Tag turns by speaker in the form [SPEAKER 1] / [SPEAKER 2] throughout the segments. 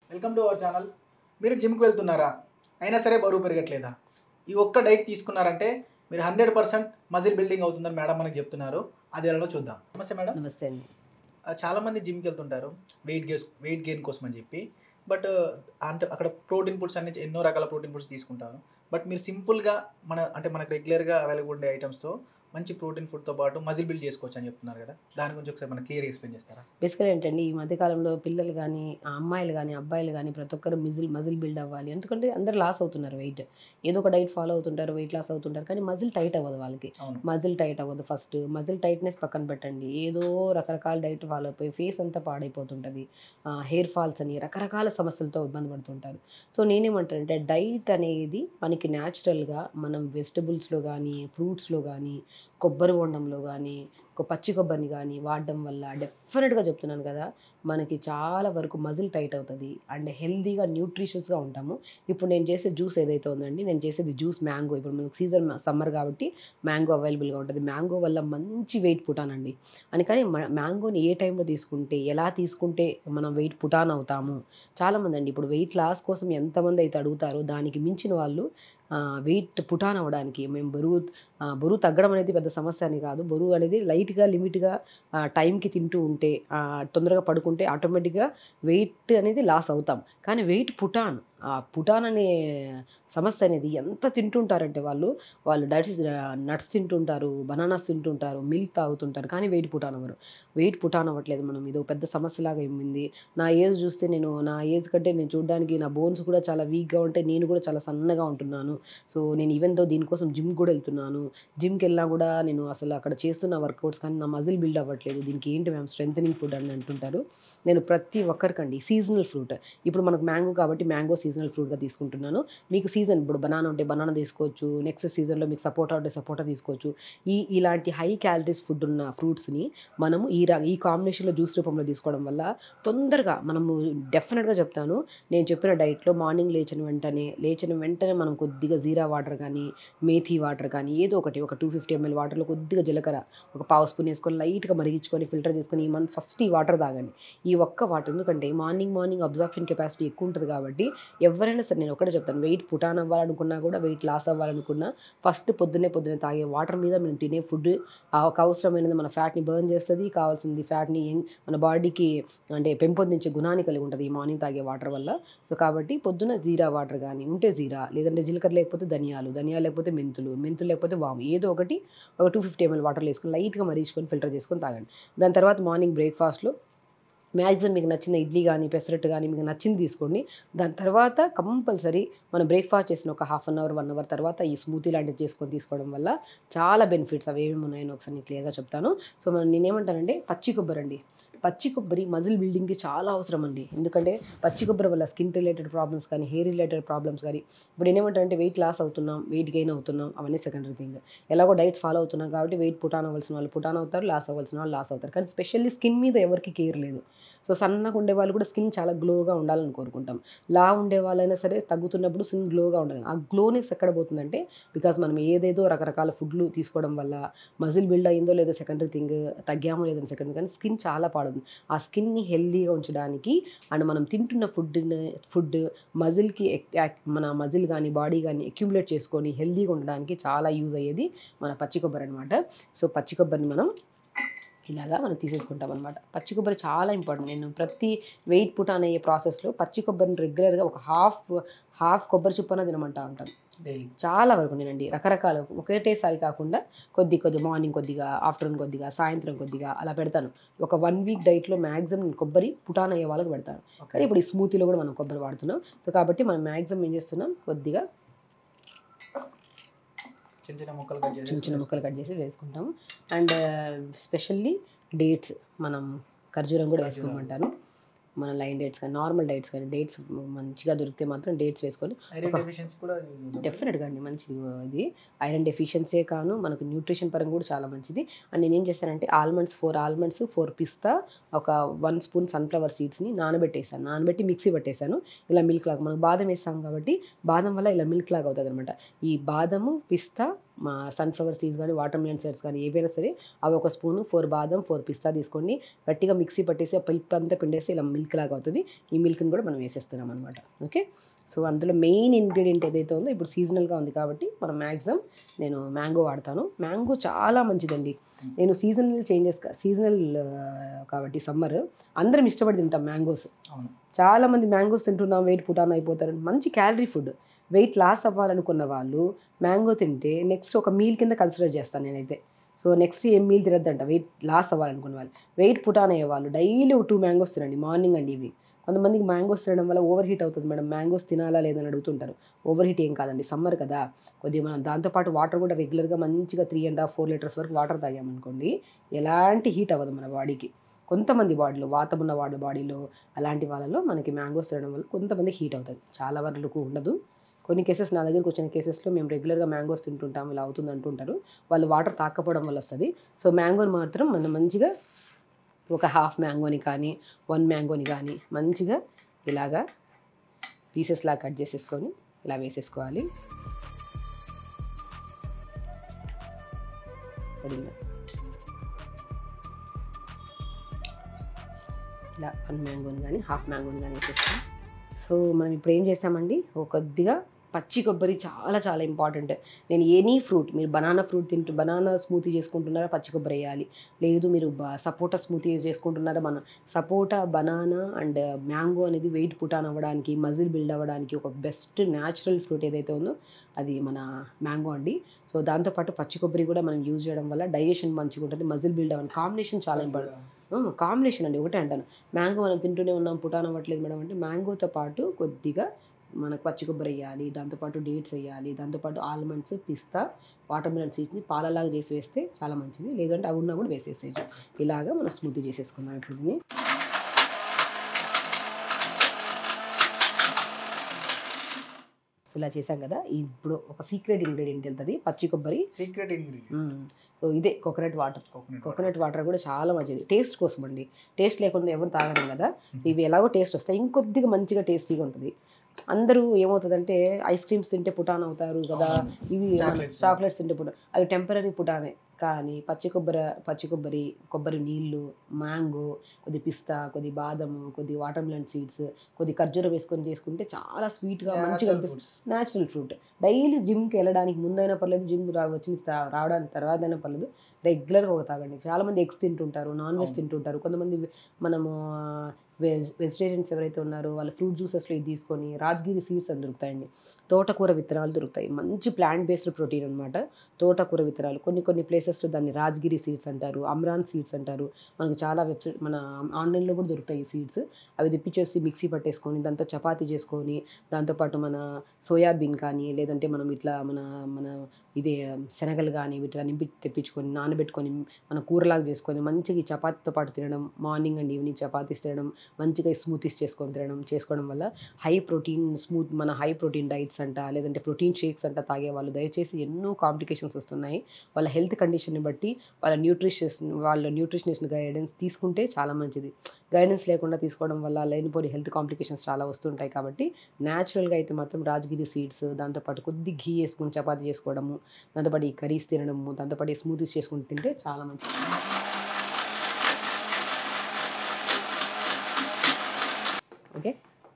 [SPEAKER 1] Welcome to our channel మీరు జిమ్కి వెళ్తున్నారా అయినా సరే బరువు పెరగట్లేదా ఈ ఒక్క డైట్ తీసుకున్నారంటే మీరు హండ్రెడ్ పర్సెంట్ మజిల్ బిల్డింగ్ అవుతుందని మేడం మనకి చెప్తున్నారు అది ఎలాగో చూద్దాం నమస్తే మేడం
[SPEAKER 2] నమస్తే అండి
[SPEAKER 1] ఆ, చాలామంది జిమ్కి వెళ్తుంటారు వెయిట్ గేస్ వెయిట్ గెయిన్ కోసం అని చెప్పి బట్ అంటే అక్కడ ప్రోటీన్ ఫుడ్స్ అన్ని ఎన్నో రకాల ప్రోటీన్ ఫుడ్స్ తీసుకుంటారు బట్ మీరు సింపుల్గా మన అంటే మనకు రెగ్యులర్గా అవైలబుల్ ఉండే ఐటమ్స్తో మంచి ప్రోటీన్ ఫుడ్తో పాటు మజిల్ బిల్డ్ చేసుకోవచ్చు అని చెప్తున్నారు కదా దాని గురించి ఒకసారి మన క్లియర్ ఎక్స్ప్లెయిన్ చేస్తారా
[SPEAKER 2] బేసికల్ ఏంటంటే ఈ మధ్యకాలంలో పిల్లలు కానీ అమ్మాయిలు కానీ అబ్బాయిలు కానీ ప్రతి ఒక్కరు మిజిల్ మజిల్ బిల్డ్ అవ్వాలి ఎందుకంటే అందరు లాస్ అవుతున్నారు వెయిట్ ఏదో ఒక డైట్ ఫాలో అవుతుంటారు వెయిట్ లాస్ అవుతుంటారు కానీ మజిల్ టైట్ అవ్వదు వాళ్ళకి
[SPEAKER 1] అవును
[SPEAKER 2] మజిల్ టైట్ అవ్వదు ఫస్ట్ మజిల్ టైట్నెస్ పక్కన పెట్టండి ఏదో రకరకాల డైట్ ఫాలో అయిపోయి ఫేస్ అంతా పాడైపోతుంటుంది హెయిర్ ఫాల్స్ అని రకరకాల సమస్యలతో ఇబ్బంది పడుతుంటారు సో నేనేమంటానంటే డైట్ అనేది మనకి న్యాచురల్గా మనం వెజిటబుల్స్లో కానీ ఫ్రూట్స్లో కానీ కొబ్బరి బొండంలో కానీ ఒక పచ్చి కొబ్బరిని కానీ వాడడం వల్ల డెఫినెట్గా చెప్తున్నాను కదా మనకి చాలా వరకు మజిల్ టైట్ అవుతుంది అండ్ హెల్దీగా న్యూట్రిషియస్గా ఉంటాము ఇప్పుడు నేను చేసే జ్యూస్ ఏదైతే ఉందండి నేను చేసేది జ్యూస్ మ్యాంగో ఇప్పుడు మనకి సీజన్ సమ్మర్ కాబట్టి మ్యాంగో అవైలబుల్గా ఉంటుంది మ్యాంగో వల్ల మంచి వెయిట్ పుటానండి అని కానీ మ్యాంగోని ఏ టైంలో తీసుకుంటే ఎలా తీసుకుంటే మనం వెయిట్ పుటాన్ అవుతాము చాలామంది అండి ఇప్పుడు వెయిట్ లాస్ కోసం ఎంతమంది అయితే అడుగుతారో దానికి మించిన వాళ్ళు వెయిట్ పుటాన్ అవ్వడానికి మేము బరువు ఆ, బరువు తగ్గడం అనేది పెద్ద సమస్య అని కాదు బరువు అనేది లైట్గా లిమిట్గా టైంకి తింటూ ఉంటే ఆ, తొందరగా పడుకుంటే ఆటోమేటిక్గా వెయిట్ అనేది లాస్ అవుతాం కానీ వెయిట్ పుటాన్ ఆ పుటాన్ అనే సమస్య అనేది ఎంత తింటుంటారంటే వాళ్ళు వాళ్ళు డైట్స్ నట్స్ తింటుంటారు బనానాస్ తింటుంటారు మిల్క్ తాగుతుంటారు కానీ వెయిట్ పుటాన్ అవ్వరు వెయిట్ పుటాన్ అవ్వట్లేదు మనం ఇది ఒక పెద్ద సమస్యలాగా ఏమింది నా ఏజ్ చూస్తే నేను నా ఏజ్ కంటే నేను చూడడానికి నా బోన్స్ కూడా చాలా వీక్గా ఉంటే నేను కూడా చాలా సన్నగా ఉంటున్నాను సో నేను ఈవెన్ దో దీనికోసం జిమ్ కూడా వెళ్తున్నాను జిమ్కి వెళ్ళినా కూడా నేను అసలు అక్కడ చేస్తున్న వర్కౌట్స్ కానీ నా మజిల్ బిల్డ్ అవ్వట్లేదు దీనికి ఏంటి మేము స్ట్రెంథనింగ్ ఫుడ్ అని అంటుంటారు నేను ప్రతి ఒక్కరికండి సీజనల్ ఫ్రూట్ ఇప్పుడు మనకు మ్యాంగో కాబట్టి మ్యాంగో సీజనల్ ఫ్రూట్గా తీసుకుంటున్నాను మీకు సీజన్ ఇప్పుడు బనానా ఉంటే బనానా తీసుకోవచ్చు నెక్స్ట్ సీజన్లో మీకు సపోటా ఉంటే సపోటా తీసుకోవచ్చు ఈ ఇలాంటి హై క్యాలరీస్ ఫుడ్ ఉన్న ఫ్రూట్స్ని మనము ఈ రా ఈ కాంబినేషన్లో జ్యూస్ రూపంలో తీసుకోవడం వల్ల తొందరగా మనము డెఫినెట్గా చెప్తాను నేను చెప్పిన డైట్లో మార్నింగ్ లేచిన వెంటనే లేచిన వెంటనే మనం కొద్దిగా జీరా వాటర్ కానీ మేథీ వాటర్ కానీ ఏదో ఒకటి ఒక టూ ఫిఫ్టీ ఎంఎల్ వాటర్లో కొద్దిగా జీలకర్ర ఒక పావు స్పూన్ వేసుకొని లైట్గా మరిగించుకొని ఫిల్టర్ చేసుకొని ఈ మంత్ ఫస్ట్ ఈ వాటర్ తాగండి ఈ ఒక్క వాటర్ ఎందుకంటే మార్నింగ్ మార్నింగ్ అబ్జార్ప్షన్ కెపాసిటీ ఎక్కువ ఉంటుంది కాబట్టి ఎవరైనా సరే నేను ఒకటే చెప్తాను వెయిట్ పుటాన్ అవ్వాలనుకున్నా కూడా వెయిట్ లాస్ అవ్వాలనుకున్నా ఫస్ట్ పొద్దున్నే పొద్దున్నే తాగే వాటర్ మీద మనం తినే ఫుడ్ అవసరమైనది మన ఫ్యాట్ని బర్న్ చేస్తుంది కావాల్సింది ఫ్యాట్ని మన బాడీకి అంటే పెంపొందించే గుణాన్ని కలిగి ఉంటుంది ఈ మార్నింగ్ తాగే వాటర్ వల్ల సో కాబట్టి పొద్దున జీరా వాటర్ కానీ ఉంటే జీరా లేదంటే జీలకర్ర లేకపోతే ధనియాలు ధనియాలు లేకపోతే మెంతులు మెంతులు లేకపోతే వాము ఏదో ఒకటి ఒక టూ ఫిఫ్టీ ఎంఎల్ వాటర్లో వేసుకొని లైట్గా మరీచుకొని ఫిల్టర్ చేసుకొని తాగండి దాని తర్వాత మార్నింగ్ బ్రేక్ఫాస్ట్లో మ్యాక్సిమం మీకు నచ్చిన ఇడ్లీ కానీ పెసరట్టు కానీ మీకు నచ్చింది తీసుకోండి దాని తర్వాత కంపల్సరీ మనం బ్రేక్ఫాస్ట్ చేసిన ఒక half an hour one hour తర్వాత ఈ స్మూతీ లాంటివి చేసుకొని తీసుకోవడం వల్ల చాలా బెనిఫిట్స్ అవి ఏమేమి ఉన్నాయని ఒకసారి నేను క్లియర్గా చెప్తాను సో మనం నేనేమంటానంటే పచ్చి కొబ్బరి అండి పచ్చి కొబ్బరి మజిల్ బిల్డింగ్కి చాలా అవసరం అండి ఎందుకంటే పచ్చి కొబ్బరి వల్ల స్కిన్ రిలేటెడ్ ప్రాబ్లమ్స్ కానీ హెయిర్ రిలేటెడ్ ప్రాబ్లమ్స్ కానీ ఇప్పుడు నేనేమంటానంటే వెయిట్ లాస్ అవుతున్నాం వెయిట్ గెయిన్ అవుతున్నాం అవన్నీ సెకండరీ థింగ్ ఎలాగో డైట్స్ ఫాలో అవుతున్నాం కాబట్టి వెయిట్ పుటాన్ అవ్వాల్సిన వాళ్ళు పుటాన్ అవుతారు లాస్ అవ్వాల్సిన వాళ్ళు లాస్ అవుతారు కానీ స్పెషల్లీ స్కిన్ మీద ఎవరికి కేర్ లేదు సో సన్నగా ఉండే వాళ్ళు కూడా స్కిన్ చాలా గ్లోగా ఉండాలని కోరుకుంటాం లా ఉండే వాళ్ళైనా సరే తగ్గుతున్నప్పుడు స్కిన్ గ్లోగా ఉండాలి ఆ గ్లోనెస్ ఎక్కడ పోతుందంటే బికాస్ మనం ఏదేదో రకరకాల ఫుడ్లు తీసుకోవడం వల్ల మజిల్ బిల్డ్ అయిందో లేదో సెకండరీ థింగ్ తగ్గామో లేదో సెకండరీ కానీ స్కిన్ చాలా పాడుతుంది ఆ స్కిన్ని హెల్దీగా ఉంచడానికి అండ్ మనం తింటున్న ఫుడ్ ఫుడ్ మజిల్కి మన మజిల్ కానీ బాడీ కానీ అక్యుములేట్ చేసుకొని హెల్దీగా ఉండడానికి చాలా యూజ్ అయ్యేది మన పచ్చి కొబ్బరి అనమాట సో పచ్చి కొబ్బరిని మనం ఇలాగా మనం తీసేసుకుంటాం అనమాట పచ్చి కొబ్బరి చాలా ఇంపార్టెంట్ నేను ప్రతి వెయిట్ పుటాన్ అయ్యే ప్రాసెస్లో పచ్చి కొబ్బరిని రెగ్యులర్గా ఒక హాఫ్ హాఫ్ కొబ్బరి చుప్పన తినమంటా ఉంటాను
[SPEAKER 1] డైలీ
[SPEAKER 2] చాలా వరకు నేనండి రకరకాల ఒకటేసారి కాకుండా కొద్ది కొద్ది మార్నింగ్ కొద్దిగా ఆఫ్టర్నూన్ కొద్దిగా సాయంత్రం కొద్దిగా అలా పెడతాను ఒక వన్ వీక్ డైట్లో మ్యాక్సిమం నేను కొబ్బరి పుటాన్ అయ్యే వాళ్ళకి పెడతాను కానీ ఇప్పుడు ఈ స్మూతీలో కూడా మనం కొబ్బరి వాడుతున్నాం సో కాబట్టి మనం మ్యాక్సిమం ఏం చేస్తున్నాం కొద్దిగా
[SPEAKER 1] చిన్న చిన్న ముక్కలు కట్
[SPEAKER 2] చిన్న చిన్న
[SPEAKER 1] చేసి
[SPEAKER 2] ముక్కలు కట్ చేసి వేసుకుంటాము అండ్ స్పెషల్లీ డేట్స్ మనం ఖర్జూరం కూడా
[SPEAKER 1] ఖర్జూరం.
[SPEAKER 2] వేసుకోమంటాను మన లైన్ డేట్స్ కానీ నార్మల్ డేట్స్ కానీ డేట్స్ మంచిగా దొరికితే మాత్రం డేట్స్ వేసుకొని
[SPEAKER 1] ఐరన్
[SPEAKER 2] ఒక-
[SPEAKER 1] డెఫిషియన్సీ కూడా use అవుతుంది.
[SPEAKER 2] డెఫినెట్గా అండి మంచిది ఇది ఐరన్ డెఫిషియన్సీ కాను మనకు న్యూట్రిషన్ పరంగా కూడా చాలా మంచిది అండ్ నేను ఏం చేస్తానంటే ఆల్మండ్స్ ఫోర్ ఆల్మండ్స్ ఫోర్ పిస్తా ఒక వన్ స్పూన్ సన్ఫ్లవర్ సీడ్స్ని నానబెట్టేసాను నానబెట్టి మిక్సీ పట్టేశాను ఇలా మిల్క్ లాగా మనం బాదం వేస్తాం కాబట్టి బాదం వల్ల ఇలా మిల్క్ లాగా అవుతుంది అనమాట ఈ బాదము పిస్తా మా సన్ఫ్లవర్ సీడ్స్ కానీ వాటర్ మిలన్ సీడ్స్ కానీ ఏవైనా సరే అవి ఒక స్పూను ఫోర్ బాదం ఫోర్ పిస్తా తీసుకోండి గట్టిగా మిక్సీ పట్టేసి ఆ పల్ప్ అంతా పిండేసి ఇలా మిల్క్ లాగా అవుతుంది ఈ మిల్క్ని కూడా మనం వేసేస్తున్నాం అనమాట ఓకే సో అందులో మెయిన్ ఇంగ్రీడియంట్ ఏదైతే ఉందో ఇప్పుడు సీజనల్గా ఉంది కాబట్టి మనం మ్యాక్సిమం నేను మ్యాంగో వాడతాను మ్యాంగో చాలా మంచిదండి నేను సీజనల్ చేంజెస్ సీజనల్ కాబట్టి సమ్మర్ అందరం ఇష్టపడి తింటాం మ్యాంగోస్
[SPEAKER 1] అవును
[SPEAKER 2] చాలా మంది మ్యాంగోస్ తింటున్నాం వెయిట్ పుటాన్ అయిపోతారు మంచి క్యాలరీ ఫుడ్ వెయిట్ లాస్ అవ్వాలనుకున్న వాళ్ళు మ్యాంగో తింటే నెక్స్ట్ ఒక మీల్ కింద కన్సిడర్ చేస్తాను నేనైతే సో నెక్స్ట్ ఏం మీల్ తినద్దంట వెయిట్ లాస్ అవ్వాలనుకున్న వాళ్ళు వెయిట్ పుటాన్ అయ్యే వాళ్ళు డైలీ ఒక టూ మ్యాంగోస్ తినండి మార్నింగ్ అండ్ ఈవినింగ్ కొంతమందికి మ్యాంగోస్ తినడం వల్ల ఓవర్ హీట్ అవుతుంది మేడం మ్యాంగోస్ తినాలా లేదని అడుగుతుంటారు ఓవర్ హీట్ ఏం కాదండి సమ్మర్ కదా కొద్దిగా మనం దాంతోపాటు వాటర్ కూడా రెగ్యులర్గా మంచిగా three and half four litres వరకు వాటర్ తాగామనుకోండి ఎలాంటి హీట్ అవ్వదు మన బాడీకి కొంతమంది బాడీలో వాతం ఉన్న వాడి బాడీలో అలాంటి వాళ్ళలో మనకి మ్యాంగోస్ తినడం వల్ల కొంతమంది హీట్ అవుతుంది చాలా వరకు ఉండదు కొన్ని కేసెస్ నా దగ్గరికి వచ్చిన కేసెస్లో మేము రెగ్యులర్గా మ్యాంగోస్ తింటుంటాం ఇలా అవుతుంది అంటుంటారు వాళ్ళు వాటర్ తాకపోవడం వల్ల వస్తుంది సో మ్యాంగోని మాత్రం మనం మంచిగా ఒక హాఫ్ మ్యాంగోని కానీ వన్ మ్యాంగోని కానీ మంచిగా ఇలాగా పీసెస్ లాగా కట్ చేసేసుకొని ఇలా వేసేసుకోవాలి సరిగ్గా ఇలా వన్ మ్యాంగోని కానీ హాఫ్ మ్యాంగోని కానీ వేసేస్తాం సో మనం ఇప్పుడు ఏం చేసామండి ఒక కొద్దిగా పచ్చి కొబ్బరి చాలా చాలా ఇంపార్టెంట్ నేను ఎనీ ఫ్రూట్ మీరు బనానా ఫ్రూట్ తింటూ బనానా స్మూతీ చేసుకుంటున్నారా పచ్చి కొబ్బరి వేయాలి లేదు మీరు సపోటా స్మూతీ చేసుకుంటున్నారా మన సపోటా బనానా అండ్ మ్యాంగో అనేది వెయిట్ పుటాన్ అవ్వడానికి మజిల్ బిల్డ్ అవ్వడానికి ఒక బెస్ట్ న్యాచురల్ ఫ్రూట్ ఏదైతే ఉందో అది మన మ్యాంగో అండి సో దాంతోపాటు పచ్చి కొబ్బరి కూడా మనం యూజ్ చేయడం వల్ల డైజెషన్ మంచిగా ఉంటుంది మజిల్ బిల్డ్ అవ్వడానికి కాంబినేషన్ చాలా ఇంపార్టెంట్ కాంబినేషన్ అండి ఒకటే అంటాను మ్యాంగో మనం తింటూనే ఉన్నాం పుటాన్ అవ్వట్లేదు మేడం అంటే మ్యాంగోతో పాటు కొద్దిగా మనకు పచ్చి కొబ్బరి వేయాలి దాంతోపాటు డేట్స్ వేయాలి దాంతోపాటు ఆల్మండ్స్ పిస్తా వాటర్ మిలన్ సీడ్ని పాలలాగా చేసి వేస్తే చాలా మంచిది లేదంటే అవి ఉన్నా కూడా వేసేసేయచ్చు ఇలాగా మనం స్మూతీ చేసేసుకుందాం ఇప్పుడు దీన్ని సో ఇలా చేసాం కదా ఇప్పుడు ఒక సీక్రెట్ ఇంగ్రీడియంట్ వెళ్తుంది పచ్చి కొబ్బరి
[SPEAKER 1] సీక్రెట్ ఇంగ్రీడియంట్
[SPEAKER 2] మ్మ్. సో ఇదే coconut water
[SPEAKER 1] coconut
[SPEAKER 2] coconut water కూడా చాలా మంచిది టేస్ట్ కోసం అండి టేస్ట్ లేకుండా ఎవరు తాగడం కదా ఇవి ఎలాగో టేస్ట్ వస్తాయి ఇంకొద్దిగా మంచిగా టేస్టీగా ఉంటుంది అందరూ ఏమవుతుందంటే ఐస్ క్రీమ్స్ తింటే పుటాన్ అవుతారు కదా ఇవి
[SPEAKER 1] Chocolates.
[SPEAKER 2] చాక్లెట్స్ తింటే పుటాన్ అవి టెంపరీ పుటానే కానీ పచ్చి కొబ్బరి పచ్చి కొబ్బరి కొబ్బరి నీళ్ళు మ్యాంగో కొద్ది పిస్తా కొద్ది బాదము కొద్ది వాటర్ మిలన్ సీడ్స్ కొద్ది ఖర్జూరం వేసుకొని చేసుకుంటే చాలా స్వీట్గా మంచిగా అనిపిస్తుంది న్యాచురల్ ఫ్రూట్ డైలీ జిమ్కి వెళ్ళడానికి ముందైనా పర్లేదు జిమ్ రా వచ్చిన తా- రావడానికి తర్వాత అయినా పర్లేదు రెగ్యులర్గా ఒక తాగండి చాలా మంది ఎగ్స్ తింటుంటారు నాన్ వెజ్
[SPEAKER 1] అవును.
[SPEAKER 2] తింటుంటారు కొంతమంది మనము వెజ్ వెజిటేరియన్స్ ఎవరైతే ఉన్నారో వాళ్ళ ఫ్రూట్ జ్యూసెస్లో ఇది తీసుకొని రాజగిరి సీడ్స్ అని దొరుకుతాయండి తోటకూర విత్తనాలు దొరుకుతాయి మంచి ప్లాంట్ బేస్డ్ ప్రోటీన్ అనమాట తోటకూర విత్తనాలు కొన్ని కొన్ని ప్లేసెస్లో దాన్ని రాజగిరి సీడ్స్ అంటారు అమ్రాన్ సీడ్స్ అంటారు మనకు చాలా వెబ్సైట్ మన ఆన్లైన్లో కూడా దొరుకుతాయి ఈ సీడ్స్ అవి తెప్పించేసి మిక్సీ పట్టేసుకొని దాంతో చపాతీ చేసుకొని దాంతోపాటు మన సోయాబీన్ కానీ లేదంటే మనం ఇట్లా మన మన ఇది శనగలు కానీ వీటిలో నింపి తెప్పించుకొని నానబెట్టుకొని మన కూరలాగా చేసుకొని మంచిగా ఈ చపాతీతో పాటు తినడం మార్నింగ్ అండ్ ఈవినింగ్ చపాతీస్ తినడం మంచిగా స్మూతీస్ చేసుకొని తినడం చేసుకోవడం వల్ల హై ప్రోటీన్ స్మూత్ మన హై ప్రోటీన్ డైట్స్ అంట లేదంటే ప్రోటీన్ షేక్స్ అంట తాగే వాళ్ళు దయచేసి ఎన్నో కాంప్లికేషన్స్ వస్తున్నాయి వాళ్ళ హెల్త్ కండిషన్ని బట్టి వాళ్ళ న్యూట్రిషియస్ వాళ్ళ న్యూట్రిషనిస్ట్ గైడెన్స్ తీసుకుంటే చాలా మంచిది గైడెన్స్ లేకుండా తీసుకోవడం వల్ల లేనిపోని హెల్త్ కాంప్లికేషన్స్ చాలా వస్తుంటాయి కాబట్టి న్యాచురల్గా అయితే మాత్రం రాజగిరి సీడ్స్ దాంతోపాటు కొద్ది ఘీ వేసుకుని చపాతీ చేసుకోవడము దాంతోపాటు ఈ కర్రీస్ తినడము దాంతోపాటు ఈ స్మూతీస్ చేసుకుని తింటే చాలా మంచిది ఓకే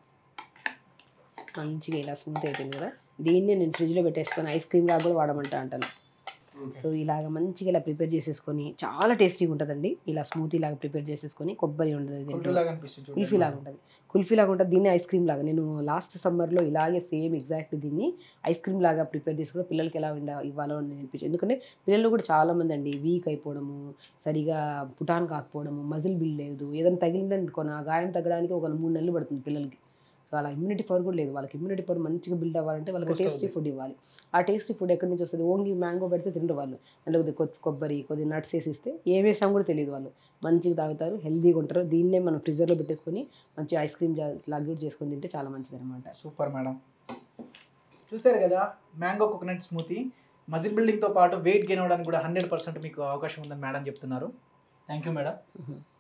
[SPEAKER 2] మంచిగా ఇలా స్మూత్ అయిపోయింది కదా దీన్ని నేను ఫ్రిడ్జ్లో పెట్టేసుకొని ఐస్ క్రీమ్ లాగా కూడా వాడమంటా అంటాను సో ఇలాగ మంచిగా ఇలా ప్రిపేర్ చేసేసుకొని చాలా టేస్టీగా ఉంటుందండి ఇలా స్మూతీ లాగా ప్రిపేర్ చేసేసుకొని కొబ్బరి ఉంటుంది దీంట్లో
[SPEAKER 1] లాగా అనిపిస్తుంది చూడండి.
[SPEAKER 2] కుల్ఫీ లాగా ఉంటుంది కుల్ఫీ లాగా ఉంటుంది దీన్ని ఐస్ క్రీమ్ లాగా నేను లాస్ట్ సమ్మర్లో ఇలాగే సేమ్ ఎగ్జాక్ట్ దీన్ని ఐస్ క్రీమ్ లాగా ప్రిపేర్ చేసి కూడా పిల్లలకి ఎలా ఉండ ఇవ్వాలో అని నేర్పించాను ఎందుకంటే పిల్లలు కూడా చాలా మంది అండి వీక్ అయిపోవడము సరిగా పుటాన్ కాకపోవడము మజిల్ బిల్డ్ లేదు ఏదైనా తగిలిందనుకోని ఆ గాయం తగ్గడానికి ఒక మూడు నెలలు పడుతుంది పిల్లలకి సో అలా ఇమ్యూనిటీ పవర్ కూడా లేదు వాళ్ళకి ఇమ్యూనిటీ పవర్ మంచిగా బిల్డ్ అవ్వాలంటే వాళ్ళకి
[SPEAKER 1] వస్తుంది.
[SPEAKER 2] టేస్టీ ఫుడ్ ఇవ్వాలి ఆ టేస్టీ ఫుడ్ ఎక్కడి నుంచి వస్తుంది ఓన్లీ మ్యాంగో పెడితే తినరు వాళ్ళు అందులో కొద్ది కొ- కొబ్బరి కొద్ది నట్స్ వేసి ఇస్తే ఏం వేసాం కూడా తెలియదు వాళ్ళు మంచిగా తాగుతారు హెల్తీగా ఉంటారు దీన్నే మనం ఫ్రిడ్జర్లో పెట్టేసుకొని మంచి ఐస్ క్రీమ్ లాగా కూడా చేసుకొని తింటే చాలా మంచిది అనమాట
[SPEAKER 1] సూపర్ మేడం చూసారు కదా మ్యాంగో కోకోనట్ స్మూతీ మజిల్ బిల్డింగ్తో పాటు వెయిట్ గెయిన్ అవ్వడానికి కూడా హండ్రెడ్ పర్సెంట్ మీకు అవకాశం ఉందని మేడం చెప్తున్నారు థ్యాంక్ యూ మేడం